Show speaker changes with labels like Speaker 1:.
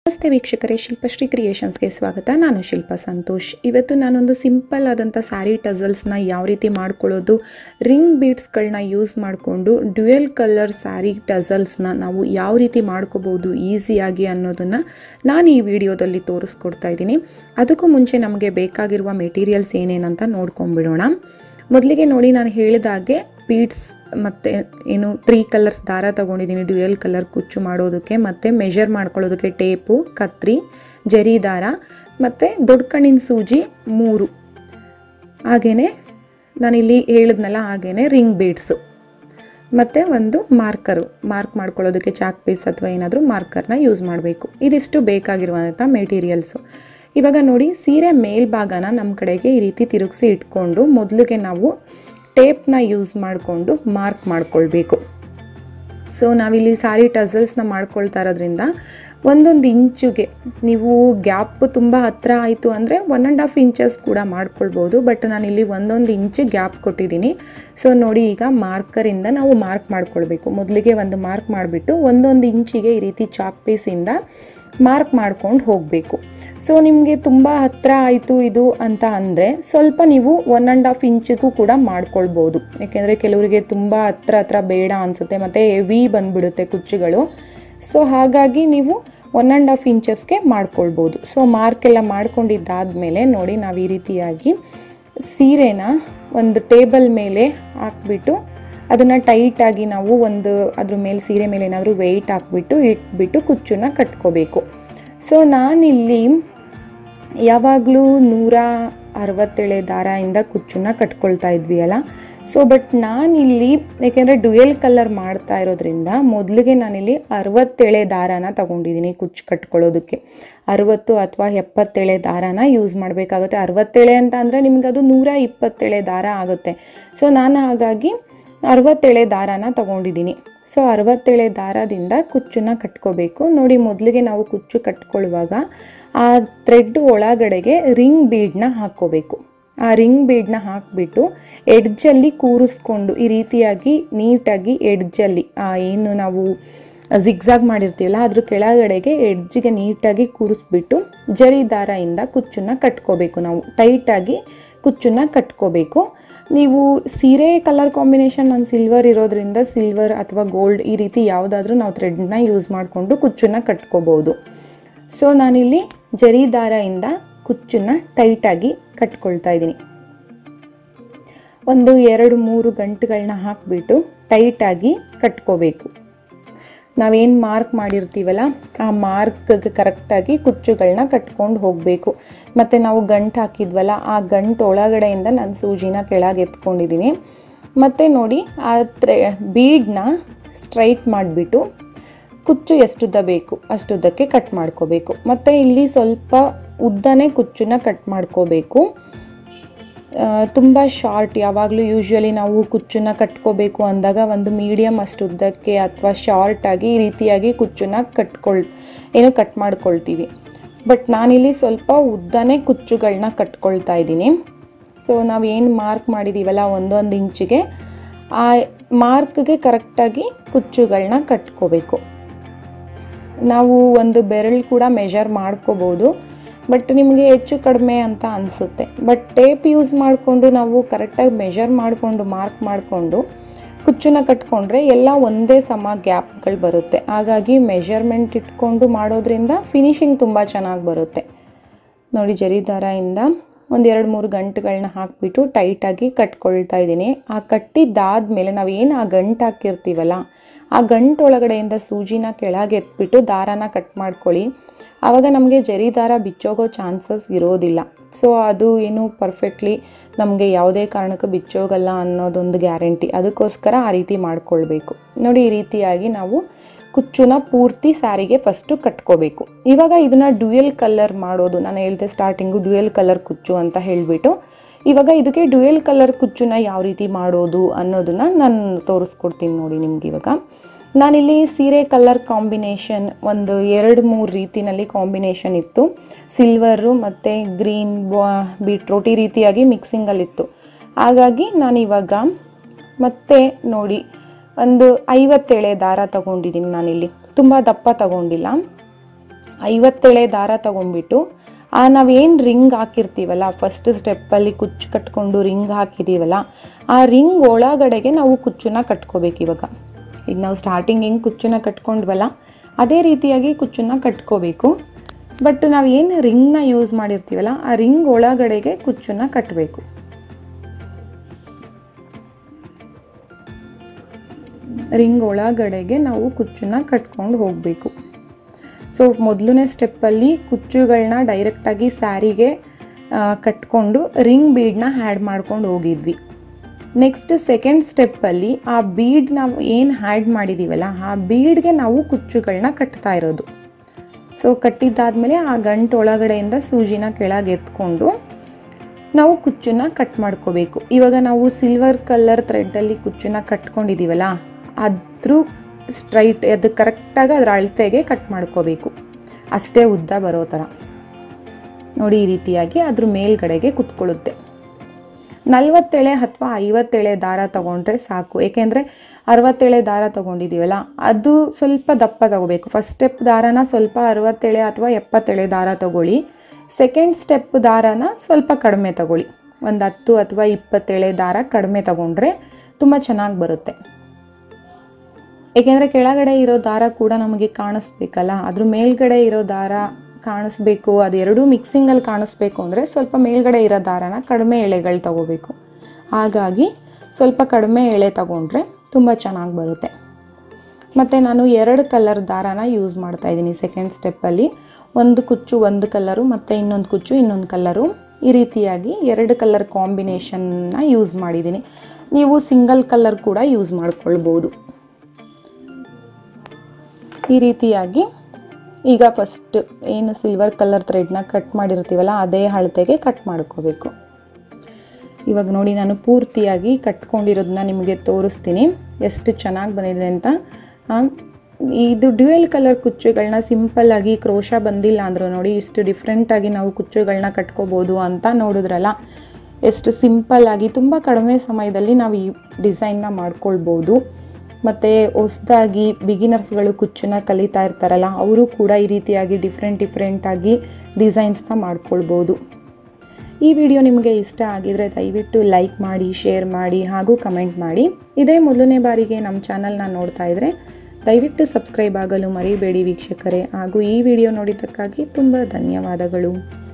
Speaker 1: ನಮಸ್ತೆ ವೀಕ್ಷಕರೇ ಶಿಲ್ಪಶ್ರೀ ಕ್ರಿಯೇಷನ್ಸ್ಗೆ ಸ್ವಾಗತ ನಾನು ಶಿಲ್ಪ ಸಂತೋಷ್ ಇವತ್ತು ನಾನೊಂದು ಸಿಂಪಲ್ ಆದಂಥ ಸ್ಯಾರಿ ಟಸಲ್ಸ್ನ ಯಾವ ರೀತಿ ಮಾಡ್ಕೊಳ್ಳೋದು ರಿಂಗ್ ಬೀಡ್ಸ್ಗಳನ್ನ ಯೂಸ್ ಮಾಡಿಕೊಂಡು ಡ್ಯುಯಲ್ ಕಲರ್ ಸ್ಯಾರಿ ಟಸಲ್ಸ್ನ ನಾವು ಯಾವ ರೀತಿ ಮಾಡ್ಕೋಬೋದು ಈಸಿಯಾಗಿ ಅನ್ನೋದನ್ನು ನಾನು ಈ ವಿಡಿಯೋದಲ್ಲಿ ತೋರಿಸ್ಕೊಡ್ತಾ ಇದ್ದೀನಿ ಅದಕ್ಕೂ ಮುಂಚೆ ನಮಗೆ ಬೇಕಾಗಿರುವ ಮೆಟೀರಿಯಲ್ಸ್ ಏನೇನಂತ ನೋಡ್ಕೊಂಡ್ಬಿಡೋಣ ಮೊದಲಿಗೆ ನೋಡಿ ನಾನು ಹೇಳಿದಾಗೆ ಬೀಡ್ಸ್ ಮತ್ತು ಏನು ತ್ರೀ ಕಲರ್ಸ್ ದಾರ ತಗೊಂಡಿದ್ದೀನಿ ಡ್ಯುಯಲ್ ಕಲರ್ ಕುಚ್ಚು ಮಾಡೋದಕ್ಕೆ ಮತ್ತು ಮೆಷರ್ ಮಾಡ್ಕೊಳ್ಳೋದಕ್ಕೆ ಟೇಪು ಕತ್ರಿ ಜರಿ ದಾರ ಮತ್ತು ದೊಡ್ಡ ಕಣ್ಣಿನ ಸೂಜಿ ಮೂರು ಹಾಗೆಯೇ ನಾನಿಲ್ಲಿ ಹೇಳಿದ್ನಲ್ಲ ಹಾಗೆಯೇ ರಿಂಗ್ ಬೀಡ್ಸು ಮತ್ತು ಒಂದು ಮಾರ್ಕರು ಮಾರ್ಕ್ ಮಾಡ್ಕೊಳ್ಳೋದಕ್ಕೆ ಚಾಕ್ ಪೀಸ್ ಅಥವಾ ಏನಾದರೂ ಮಾರ್ಕರ್ನ ಯೂಸ್ ಮಾಡಬೇಕು ಇದಿಷ್ಟು ಬೇಕಾಗಿರುವಂಥ ಮೆಟೀರಿಯಲ್ಸು ಇವಾಗ ನೋಡಿ ಸೀರೆ ಮೇಲ್ಭಾಗನ ನಮ್ಮ ಕಡೆಗೆ ಈ ರೀತಿ ತಿರುಗಿಸಿ ಇಟ್ಕೊಂಡು ಮೊದಲಿಗೆ ನಾವು ಟೇಪ್ನ ಯೂಸ್ ಮಾಡಿಕೊಂಡು ಮಾರ್ಕ್ ಮಾಡ್ಕೊಳ್ಬೇಕು ಸೊ ನಾವಿಲ್ಲಿ ಸ್ಯಾರಿ ಟಸಲ್ಸ್ನ ಮಾಡ್ಕೊಳ್ತಾ ಇರೋದ್ರಿಂದ ಒಂದೊಂದು ಇಂಚುಗೆ ನೀವು ಗ್ಯಾಪ್ ತುಂಬ ಹತ್ತಿರ ಆಯಿತು ಅಂದರೆ ಒನ್ ಆ್ಯಂಡ್ ಹಾಫ್ ಇಂಚಸ್ ಕೂಡ ಮಾಡ್ಕೊಳ್ಬೋದು ಬಟ್ ನಾನಿಲ್ಲಿ ಒಂದೊಂದು ಇಂಚು ಗ್ಯಾಪ್ ಕೊಟ್ಟಿದ್ದೀನಿ ಸೊ ನೋಡಿ ಈಗ ಮಾರ್ಕರಿಂದ ನಾವು ಮಾರ್ಕ್ ಮಾಡ್ಕೊಳ್ಬೇಕು ಮೊದಲಿಗೆ ಒಂದು ಮಾರ್ಕ್ ಮಾಡಿಬಿಟ್ಟು ಒಂದೊಂದು ಇಂಚಿಗೆ ಈ ರೀತಿ ಚಾಕ್ ಪೀಸಿಂದ ಮಾರ್ಕ್ ಮಾಡ್ಕೊಂಡು ಹೋಗಬೇಕು ಸೊ ನಿಮಗೆ ತುಂಬ ಹತ್ತಿರ ಆಯಿತು ಇದು ಅಂತ ಅಂದರೆ ಸ್ವಲ್ಪ ನೀವು ಒನ್ ಆ್ಯಂಡ್ ಹಾಫ್ ಇಂಚಿಗೂ ಕೂಡ ಮಾಡ್ಕೊಳ್ಬೋದು ಯಾಕೆಂದರೆ ಕೆಲವರಿಗೆ ತುಂಬ ಹತ್ರ ಹತ್ರ ಬೇಡ ಅನಿಸುತ್ತೆ ಮತ್ತು ಹೆವಿ ಬಂದುಬಿಡುತ್ತೆ ಕುಚ್ಚುಗಳು ಸೊ ಹಾಗಾಗಿ ನೀವು ಒನ್ ಆ್ಯಂಡ್ ಹಾಫ್ ಇಂಚಸ್ಗೆ ಮಾಡ್ಕೊಳ್ಬೋದು ಸೊ ಮಾರ್ಕ್ ಎಲ್ಲ ಮಾಡ್ಕೊಂಡಿದ್ದಾದಮೇಲೆ ನೋಡಿ ನಾವು ಈ ರೀತಿಯಾಗಿ ಸೀರೆನ ಒಂದು ಟೇಬಲ್ ಮೇಲೆ ಹಾಕ್ಬಿಟ್ಟು ಅದನ್ನು ಟೈಟಾಗಿ ನಾವು ಒಂದು ಅದ್ರ ಮೇಲೆ ಸೀರೆ ಮೇಲೆ ಏನಾದರೂ ವೆಯ್ಟ್ ಹಾಕ್ಬಿಟ್ಟು ಇಟ್ಬಿಟ್ಟು ಕುಚ್ಚನ್ನ ಕಟ್ಕೋಬೇಕು ಸೊ ನಾನಿಲ್ಲಿ ಯಾವಾಗಲೂ ನೂರ ಅರವತ್ತೇಳೆ ದಾರದಿಂದ ಕುಚ್ಚನ್ನ ಕಟ್ಕೊಳ್ತಾ ಇದ್ವಿ ಅಲ್ಲ ಸೊ ಬಟ್ ನಾನಿಲ್ಲಿ ಯಾಕೆಂದರೆ ಡ್ಯುಯಲ್ ಕಲರ್ ಮಾಡ್ತಾ ಇರೋದ್ರಿಂದ ಮೊದಲಿಗೆ ನಾನಿಲ್ಲಿ ಅರವತ್ತೇಳೆ ದಾರನ ತಗೊಂಡಿದ್ದೀನಿ ಕುಚ್ಚು ಕಟ್ಕೊಳ್ಳೋದಕ್ಕೆ ಅರವತ್ತು ಅಥವಾ ಎಪ್ಪತ್ತೇಳೆ ದಾರನ ಯೂಸ್ ಮಾಡಬೇಕಾಗುತ್ತೆ ಅರವತ್ತೇಳೆ ಅಂತ ಅಂದರೆ ನಿಮ್ಗೆ ಅದು ನೂರ ಇಪ್ಪತ್ತೇಳೆ ದಾರ ಆಗುತ್ತೆ ಸೊ ನಾನು ಹಾಗಾಗಿ ಅರವತ್ತೇಳೆ ದಾರನ ತಗೊಂಡಿದ್ದೀನಿ ಸೊ ಅರವತ್ತೇಳೆ ದಾರದಿಂದ ಕುಚ್ಚನ್ನ ಕಟ್ಕೋಬೇಕು ನೋಡಿ ಮೊದಲಿಗೆ ನಾವು ಕುಚ್ಚು ಕಟ್ಕೊಳ್ಳುವಾಗ ಆ ಥ್ರೆಡ್ ಒಳಗಡೆಗೆ ರಿಂಗ್ ಬೀಡ್ನ ಹಾಕ್ಕೋಬೇಕು ಆ ರಿಂಗ್ ಬೀಡ್ನ ಹಾಕಿಬಿಟ್ಟು ಎಡ್ಜಲ್ಲಿ ಕೂರಿಸ್ಕೊಂಡು ಈ ರೀತಿಯಾಗಿ ನೀಟಾಗಿ ಎಡ್ಜಲ್ಲಿ ಆ ಏನು ನಾವು ಜಿಗ್ಜಾಗ್ ಮಾಡಿರ್ತೀವಲ್ಲ ಅದ್ರ ಕೆಳಗಡೆಗೆ ಎಡ್ಜಿಗೆ ನೀಟಾಗಿ ಕೂರಿಸ್ಬಿಟ್ಟು ಜರಿ ದಾರದಿಂದ ಕುಚ್ಚನ್ನ ಕಟ್ಕೋಬೇಕು ನಾವು ಟೈಟಾಗಿ ಕುಚ್ಚನ್ನ ಕಟ್ಕೋಬೇಕು ನೀವು ಸೀರೆ ಕಲರ್ ಕಾಂಬಿನೇಷನ್ ನಾನು ಸಿಲ್ವರ್ ಇರೋದ್ರಿಂದ ಸಿಲ್ವರ್ ಅಥವಾ ಗೋಲ್ಡ್ ಈ ರೀತಿ ಯಾವುದಾದ್ರೂ ನಾವು ಥ್ರೆಡ್ನ ಯೂಸ್ ಮಾಡಿಕೊಂಡು ಕುಚ್ಚನ್ನ ಕಟ್ಕೋಬೋದು ಸೊ ನಾನಿಲ್ಲಿ ಜರಿ ದಾರದಿಂದ ಕುಚ್ಚನ್ನ ಟೈಟಾಗಿ ಕಟ್ಕೊಳ್ತಾ ಇದ್ದೀನಿ ಒಂದು ಎರಡು ಮೂರು ಗಂಟುಗಳನ್ನ ಹಾಕಿಬಿಟ್ಟು ಟೈಟಾಗಿ ಕಟ್ಕೋಬೇಕು ನಾವೇನು ಮಾರ್ಕ್ ಮಾಡಿರ್ತೀವಲ್ಲ ಆ ಮಾರ್ಕ್ಗೆ ಕರೆಕ್ಟಾಗಿ ಕುಚ್ಚುಗಳನ್ನ ಕಟ್ಕೊಂಡು ಹೋಗಬೇಕು ಮತ್ತು ನಾವು ಗಂಟು ಹಾಕಿದ್ವಲ್ಲ ಆ ಗಂಟು ಒಳಗಡೆಯಿಂದ ನಾನು ಸೂಜಿನ ಕೆಳಗೆ ಎತ್ಕೊಂಡಿದ್ದೀನಿ ಮತ್ತು ನೋಡಿ ಆ ತ್ರೆ ಬೀಡನ್ನ ಸ್ಟ್ರೈಟ್ ಮಾಡಿಬಿಟ್ಟು ಕುಚ್ಚು ಎಷ್ಟುದ್ದ ಬೇಕು ಅಷ್ಟುದ್ದಕ್ಕೆ ಕಟ್ ಮಾಡ್ಕೋಬೇಕು ಮತ್ತು ಇಲ್ಲಿ ಸ್ವಲ್ಪ ಉದ್ದನೇ ಕುಚ್ಚನ್ನ ಕಟ್ ಮಾಡ್ಕೋಬೇಕು ತುಂಬ ಶಾರ್ಟ್ ಯಾವಾಗಲೂ ಯೂಶ್ವಲಿ ನಾವು ಕುಚ್ಚನ್ನ ಕಟ್ಕೋಬೇಕು ಅಂದಾಗ ಒಂದು ಮೀಡಿಯಮ್ ಅಷ್ಟು ಉದ್ದಕ್ಕೆ ಅಥವಾ ಶಾರ್ಟಾಗಿ ಈ ರೀತಿಯಾಗಿ ಕುಚ್ಚನ್ನ ಕಟ್ಕೊಳ್ ಏನೋ ಕಟ್ ಮಾಡ್ಕೊಳ್ತೀವಿ ಬಟ್ ನಾನಿಲ್ಲಿ ಸ್ವಲ್ಪ ಉದ್ದನೇ ಕುಚ್ಚುಗಳನ್ನ ಕಟ್ಕೊಳ್ತಾ ಇದ್ದೀನಿ ಸೊ ನಾವು ಏನು ಮಾರ್ಕ್ ಮಾಡಿದ್ದೀವಲ್ಲ ಒಂದೊಂದು ಇಂಚಿಗೆ ಆ ಮಾರ್ಕ್ಗೆ ಕರೆಕ್ಟಾಗಿ ಕುಚ್ಚುಗಳನ್ನ ಕಟ್ಕೋಬೇಕು ನಾವು ಒಂದು ಬೆರಳು ಕೂಡ ಮೆಷರ್ ಮಾಡ್ಕೋಬೋದು ಬಟ್ ನಿಮಗೆ ಹೆಚ್ಚು ಕಡಿಮೆ ಅಂತ ಅನಿಸುತ್ತೆ ಬಟ್ ಟೇಪ್ ಯೂಸ್ ಮಾಡಿಕೊಂಡು ನಾವು ಕರೆಕ್ಟಾಗಿ ಮೆಷರ್ ಮಾಡಿಕೊಂಡು ಮಾರ್ಕ್ ಮಾಡಿಕೊಂಡು ಕುಚ್ಚನ್ನ ಕಟ್ಕೊಂಡ್ರೆ ಎಲ್ಲ ಒಂದೇ ಸಮ ಗ್ಯಾಪ್ಗಳು ಬರುತ್ತೆ ಹಾಗಾಗಿ ಮೆಷರ್ಮೆಂಟ್ ಇಟ್ಕೊಂಡು ಮಾಡೋದ್ರಿಂದ ಫಿನಿಶಿಂಗ್ ತುಂಬ ಚೆನ್ನಾಗಿ ಬರುತ್ತೆ ನೋಡಿ ಜರಿ ದಾರದಿಂದ ಒಂದು ಎರಡು ಮೂರು ಗಂಟುಗಳನ್ನ ಹಾಕಿಬಿಟ್ಟು ಟೈಟಾಗಿ ಕಟ್ಕೊಳ್ತಾ ಇದ್ದೀನಿ ಆ ಕಟ್ಟಿದ್ದಾದಮೇಲೆ ನಾವು ಏನು ಆ ಗಂಟು ಹಾಕಿರ್ತೀವಲ್ಲ ಆ ಗಂಟು ಒಳಗಡೆಯಿಂದ ಸೂಜಿನ ಕೆಳಗೆ ಎತ್ಬಿಟ್ಟು ದಾರಾನ ಕಟ್ ಮಾಡ್ಕೊಳ್ಳಿ ಆವಾಗ ನಮಗೆ ಜರಿ ದಾರ ಬಿಚ್ಚೋಗೋ ಚಾನ್ಸಸ್ ಇರೋದಿಲ್ಲ ಸೊ ಅದು ಏನು ಪರ್ಫೆಕ್ಟ್ಲಿ ನಮಗೆ ಯಾವುದೇ ಕಾರಣಕ್ಕೂ ಬಿಚ್ಚೋಗಲ್ಲ ಅನ್ನೋದೊಂದು ಗ್ಯಾರಂಟಿ ಅದಕ್ಕೋಸ್ಕರ ಆ ರೀತಿ ಮಾಡ್ಕೊಳ್ಬೇಕು ನೋಡಿ ಈ ರೀತಿಯಾಗಿ ನಾವು ಕುಚ್ಚುನ ಪೂರ್ತಿ ಸ್ಯಾರಿಗೆ ಫಸ್ಟು ಕಟ್ಕೋಬೇಕು ಇವಾಗ ಇದನ್ನು ಡ್ಯುಯಲ್ ಕಲರ್ ಮಾಡೋದು ನಾನು ಹೇಳಿದೆ ಸ್ಟಾರ್ಟಿಂಗು ಡ್ಯುಯಲ್ ಕಲರ್ ಕುಚ್ಚು ಅಂತ ಹೇಳಿಬಿಟ್ಟು ಇವಾಗ ಇದಕ್ಕೆ ಡ್ಯುಯಲ್ ಕಲರ್ ಕುಚ್ಚುನ ಯಾವ ರೀತಿ ಮಾಡೋದು ಅನ್ನೋದನ್ನ ನಾನು ತೋರಿಸ್ಕೊಡ್ತೀನಿ ನೋಡಿ ನಿಮ್ಗೆ ಇವಾಗ ನಾನಿಲ್ಲಿ ಸೀರೆ ಕಲರ್ ಕಾಂಬಿನೇಷನ್ ಒಂದು ಎರಡು ಮೂರು ರೀತಿನಲ್ಲಿ ಕಾಂಬಿನೇಷನ್ ಇತ್ತು ಸಿಲ್ವರು ಮತ್ತು ಗ್ರೀನ್ ಬೀಟ್ರೋಟ್ ಈ ರೀತಿಯಾಗಿ ಮಿಕ್ಸಿಂಗಲ್ಲಿತ್ತು ಹಾಗಾಗಿ ನಾನಿವಾಗ ಮತ್ತೆ ನೋಡಿ ಒಂದು ಐವತ್ತೇಳೆ ದಾರ ತಗೊಂಡಿದ್ದೀನಿ ನಾನಿಲ್ಲಿ ತುಂಬ ದಪ್ಪ ತಗೊಂಡಿಲ್ಲ ಐವತ್ತೆಳೆ ದಾರ ತಗೊಂಡ್ಬಿಟ್ಟು ಆ ನಾವೇನು ರಿಂಗ್ ಹಾಕಿರ್ತೀವಲ್ಲ ಫಸ್ಟ್ ಸ್ಟೆಪ್ಪಲ್ಲಿ ಕುಚ್ಚು ಕಟ್ಕೊಂಡು ರಿಂಗ್ ಹಾಕಿದ್ದೀವಲ್ಲ ಆ ರಿಂಗ್ ಒಳಗಡೆಗೆ ನಾವು ಕುಚ್ಚನ್ನ ಕಟ್ಕೋಬೇಕು ಇವಾಗ ಈಗ ನಾವು ಸ್ಟಾರ್ಟಿಂಗ್ ಹೆಂಗೆ ಕುಚ್ಚನ್ನ ಕಟ್ಕೊಂಡ್ವಲ್ಲ ಅದೇ ರೀತಿಯಾಗಿ ಕುಚ್ಚನ್ನ ಕಟ್ಕೋಬೇಕು ಬಟ್ ನಾವು ಏನು ರಿಂಗ್ನ ಯೂಸ್ ಮಾಡಿರ್ತೀವಲ್ಲ ಆ ರಿಂಗ್ ಒಳಗಡೆಗೆ ಕುಚ್ಚನ್ನ ಕಟ್ಟಬೇಕು ರಿಂಗ್ ಒಳಗಡೆಗೆ ನಾವು ಕುಚ್ಚನ್ನ ಕಟ್ಕೊಂಡು ಹೋಗಬೇಕು ಸೊ ಮೊದಲನೇ ಸ್ಟೆಪ್ಪಲ್ಲಿ ಕುಚ್ಚುಗಳನ್ನ ಡೈರೆಕ್ಟಾಗಿ ಸ್ಯಾರಿಗೆ ಕಟ್ಕೊಂಡು ರಿಂಗ್ ಬೀಡನ್ನ ಹ್ಯಾಡ್ ಮಾಡ್ಕೊಂಡು ಹೋಗಿದ್ವಿ ನೆಕ್ಸ್ಟ್ ಸೆಕೆಂಡ್ ಸ್ಟೆಪ್ಪಲ್ಲಿ ಆ ಬೀಡ್ ನಾವು ಏನು ಹ್ಯಾಡ್ ಮಾಡಿದ್ದೀವಲ್ಲ ಆ ಬೀಡ್ಗೆ ನಾವು ಕುಚ್ಚುಗಳನ್ನ ಕಟ್ತಾ ಇರೋದು ಸೊ ಕಟ್ಟಿದ್ದಾದಮೇಲೆ ಆ ಗಂಟು ಒಳಗಡೆಯಿಂದ ಸೂಜಿನ ಕೆಳಗೆ ಎತ್ಕೊಂಡು ನಾವು ಕುಚ್ಚನ್ನ ಕಟ್ ಮಾಡ್ಕೋಬೇಕು ಇವಾಗ ನಾವು ಸಿಲ್ವರ್ ಕಲರ್ ಥ್ರೆಡ್ಡಲ್ಲಿ ಕುಚ್ಚನ್ನ ಕಟ್ಕೊಂಡಿದ್ದೀವಲ್ಲ ಅದ್ರ ಸ್ಟ್ರೈಟ್ ಅದು ಕರೆಕ್ಟಾಗಿ ಅದರ ಅಳತೆಗೆ ಕಟ್ ಮಾಡ್ಕೋಬೇಕು ಅಷ್ಟೇ ಉದ್ದ ಬರೋ ಥರ ನೋಡಿ ಈ ರೀತಿಯಾಗಿ ಅದ್ರ ಮೇಲ್ಗಡೆಗೆ ಕುತ್ಕೊಳ್ಳುತ್ತೆ ನಲ್ವತ್ತೆಳೆ ಅಥವಾ ಐವತ್ತೆಳೆ ದಾರ ತಗೊಂಡ್ರೆ ಸಾಕು ಏಕೆಂದರೆ ಅರವತ್ತೆಳೆ ದಾರ ತೊಗೊಂಡಿದ್ದೀವಲ್ಲ ಅದು ಸ್ವಲ್ಪ ದಪ್ಪ ತಗೋಬೇಕು ಫಸ್ಟ್ ಸ್ಟೆಪ್ ದಾರನ ಸ್ವಲ್ಪ ಅರವತ್ತೆಳೆ ಅಥವಾ ಎಪ್ಪತ್ತೆಳೆ ದಾರ ತಗೊಳ್ಳಿ ಸೆಕೆಂಡ್ ಸ್ಟೆಪ್ ದಾರನ ಸ್ವಲ್ಪ ಕಡಿಮೆ ತಗೊಳ್ಳಿ ಒಂದು ಹತ್ತು ಅಥವಾ ಇಪ್ಪತ್ತೆಳೆ ದಾರ ಕಡಿಮೆ ತಗೊಂಡ್ರೆ ತುಂಬ ಚೆನ್ನಾಗಿ ಬರುತ್ತೆ ಏಕೆಂದರೆ ಕೆಳಗಡೆ ಇರೋ ದಾರ ಕೂಡ ನಮಗೆ ಕಾಣಿಸ್ಬೇಕಲ್ಲ ಅದ್ರ ಮೇಲ್ಗಡೆ ಇರೋ ದಾರ ಕಾಣಿಸ್ಬೇಕು ಅದು ಎರಡೂ ಮಿಕ್ಸಿಂಗಲ್ಲಿ ಕಾಣಿಸ್ಬೇಕು ಅಂದರೆ ಸ್ವಲ್ಪ ಮೇಲ್ಗಡೆ ಇರೋ ದಾರನ ಕಡಿಮೆ ಎಳೆಗಳು ತಗೋಬೇಕು ಹಾಗಾಗಿ ಸ್ವಲ್ಪ ಕಡಿಮೆ ಎಳೆ ತಗೊಂಡ್ರೆ ತುಂಬ ಚೆನ್ನಾಗಿ ಬರುತ್ತೆ ಮತ್ತು ನಾನು ಎರಡು ಕಲರ್ ದಾರಾನ ಯೂಸ್ ಮಾಡ್ತಾ ಇದ್ದೀನಿ ಸೆಕೆಂಡ್ ಸ್ಟೆಪ್ಪಲ್ಲಿ ಒಂದು ಕುಚ್ಚು ಒಂದು ಕಲರು ಮತ್ತು ಇನ್ನೊಂದು ಕುಚ್ಚು ಇನ್ನೊಂದು ಕಲರು ಈ ರೀತಿಯಾಗಿ ಎರಡು ಕಲರ್ ಕಾಂಬಿನೇಷನ್ನ ಯೂಸ್ ಮಾಡಿದ್ದೀನಿ ನೀವು ಸಿಂಗಲ್ ಕಲರ್ ಕೂಡ ಯೂಸ್ ಮಾಡ್ಕೊಳ್ಬೋದು ಈ ರೀತಿಯಾಗಿ ಈಗ ಫಸ್ಟ್ ಏನು ಸಿಲ್ವರ್ ಕಲರ್ ಥ್ರೆಡ್ನ ಕಟ್ ಮಾಡಿರ್ತೀವಲ್ಲ ಅದೇ ಅಳತೆಗೆ ಕಟ್ ಮಾಡ್ಕೋಬೇಕು ಇವಾಗ ನೋಡಿ ನಾನು ಪೂರ್ತಿಯಾಗಿ ಕಟ್ಕೊಂಡಿರೋದನ್ನ ನಿಮಗೆ ತೋರಿಸ್ತೀನಿ ಎಷ್ಟು ಚೆನ್ನಾಗಿ ಬಂದಿದೆ ಅಂತ ಆ, ಇದು ಡ್ಯುಯಲ್ ಕಲರ್ ಕುಚ್ಚುಗಳನ್ನ ಸಿಂಪಲ್ಲಾಗಿ ಕ್ರೋಶ ಬಂದಿಲ್ಲ ಅಂದರೂ ನೋಡಿ ಇಷ್ಟು ಡಿಫ್ರೆಂಟಾಗಿ ನಾವು ಕುಚ್ಚುಗಳನ್ನ ಕಟ್ಕೋಬೋದು ಅಂತ ನೋಡಿದ್ರಲ್ಲ ಎಷ್ಟು ಸಿಂಪಲ್ಲಾಗಿ ತುಂಬ ಕಡಿಮೆ ಸಮಯದಲ್ಲಿ ನಾವು ಈ ಡಿಸೈನ್ನ ಮಾಡ್ಕೊಳ್ಬೋದು ಮತ್ತು ಹೊಸ್ದಾಗಿ ಬಿಗಿನರ್ಸ್ಗಳು ಕುಚ್ಚನ್ನ ಕಲಿತಾ ಇರ್ತಾರಲ್ಲ ಅವರು ಕೂಡ ಈ ರೀತಿಯಾಗಿ ಡಿಫ್ರೆಂಟ್ ಡಿಫ್ರೆಂಟಾಗಿ ಡಿಸೈನ್ಸ್ನ ಮಾಡ್ಕೊಳ್ಬೋದು ಈ ವಿಡಿಯೋ ನಿಮಗೆ ಇಷ್ಟ ಆಗಿದರೆ ದಯವಿಟ್ಟು ಲೈಕ್ ಮಾಡಿ ಶೇರ್ ಮಾಡಿ ಹಾಗೂ ಕಮೆಂಟ್ ಮಾಡಿ ಇದೇ ಮೊದಲನೇ ಬಾರಿಗೆ ನಮ್ಮ ಚಾನಲ್ನ ನೋಡ್ತಾ ಇದ್ದರೆ ದಯವಿಟ್ಟು ಸಬ್ಸ್ಕ್ರೈಬ್ ಆಗಲು ಮರಿಬೇಡಿ ವೀಕ್ಷಕರೇ ಹಾಗೂ ಈ ವಿಡಿಯೋ ನೋಡಿದ್ದಕ್ಕಾಗಿ ತುಂಬ ಧನ್ಯವಾದಗಳು